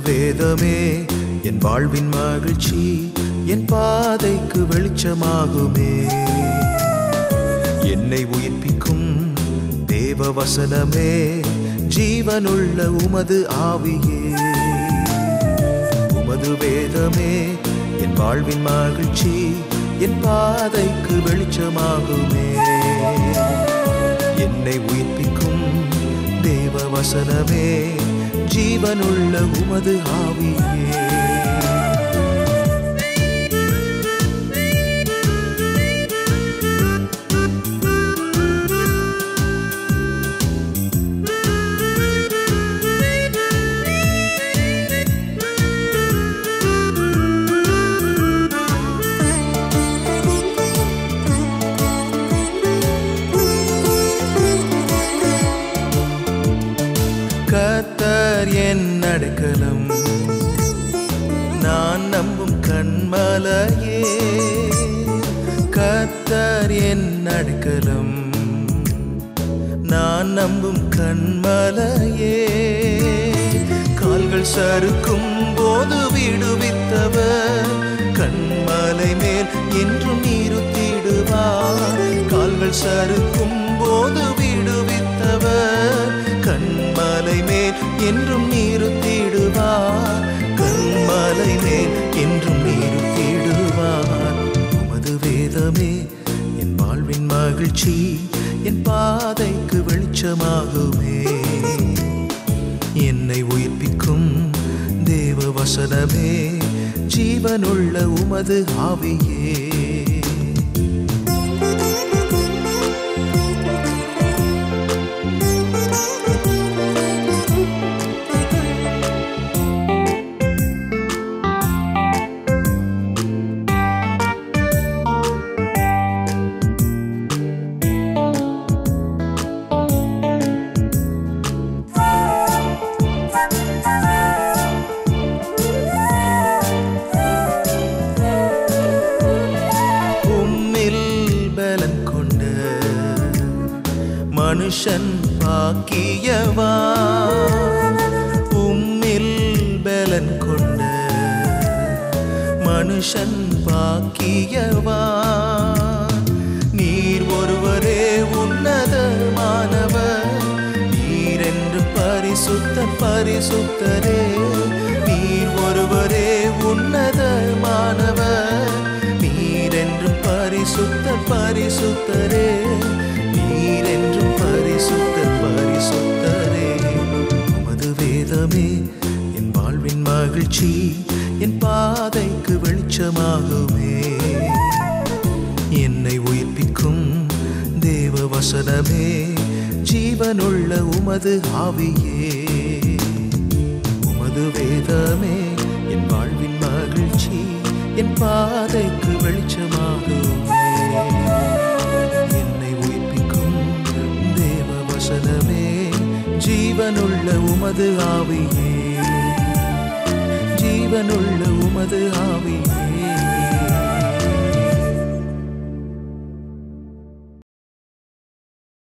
வேதமே என் வாழ்வின் மகிழ்ச்சி என் பாதைக்கு வெளிச்சமாகுமே என்னை உயிர்ப்பிக்கும் தேவ வசனமே ஜீவனுள்ள உமது ஆவியே உமது வேதமே என் வாழ்வின் மகிழ்ச்சி என் பாதைக்கு வெளிச்சமாகுமே என்னை உயிர்ப்பிக்கும் தேவ வசனமே ஜீவனுள்ள உமது ஆவியே கர்த்தர் என் அடைக்கலம் நான் நம்பும் கண்மலையே கர்த்தர் என் அடைக்கலம் நான் நம்பும் கண்மலையே கால்கள் சறுக்கும் போது விடுவித்தவர் கண்மலை மேல் என்றும் நிறுத்திடுவார் கால்கள் சறுக்கும் போது விடுவித்தவர் கண்மலை மேல் என்றும் நிறுத்திடுவார் கண்மலை மேல் என்றும் நிறுத்திடுவார் உமது வேதமே என் வாழ்வின் மகிழ்ச்சி என் பாதைக்கு வெளிச்சமாகுமே என்னை உயிர்ப்பிக்கும் தேவ வசனமே ஜீவனுள்ள உமது ஆவியே உம்மில் பலன் கொண்ட மனுஷன் பாக்கியவா உம்மில் பலன் கொண்ட மனுஷன் பாக்கியவா நீர் ஒருவரே உன்னதமானவர் நீர் என்று பரிசுத்த பரிசுத்தரே நீர் ஒருவரே உன்னதமானவர் நீர் என்றும் பரிசுத்த பரிசுத்தரே நீர் என்றும் பரிசுத்த பரிசுத்தரே உமது வேதமே என் வாழ்வின் மகிழ்ச்சி என் பாதைக்கு வெளிச்சமாகுமே என்னை உயிர்ப்பிக்கும் தேவ வசனமே ஜீவனுள்ள உமது ஆவியே உமது வேதமே என் வாழ்வின் மகிழ்ச்சி என் பாதைக்கு வெளிச்சமாகுமே என்னை உயிர்ப்பிக்கும் தேவ வசனமே ஜீவனுள்ள உமது ஆவியே ஜீவனுள்ள உமது ஆவியே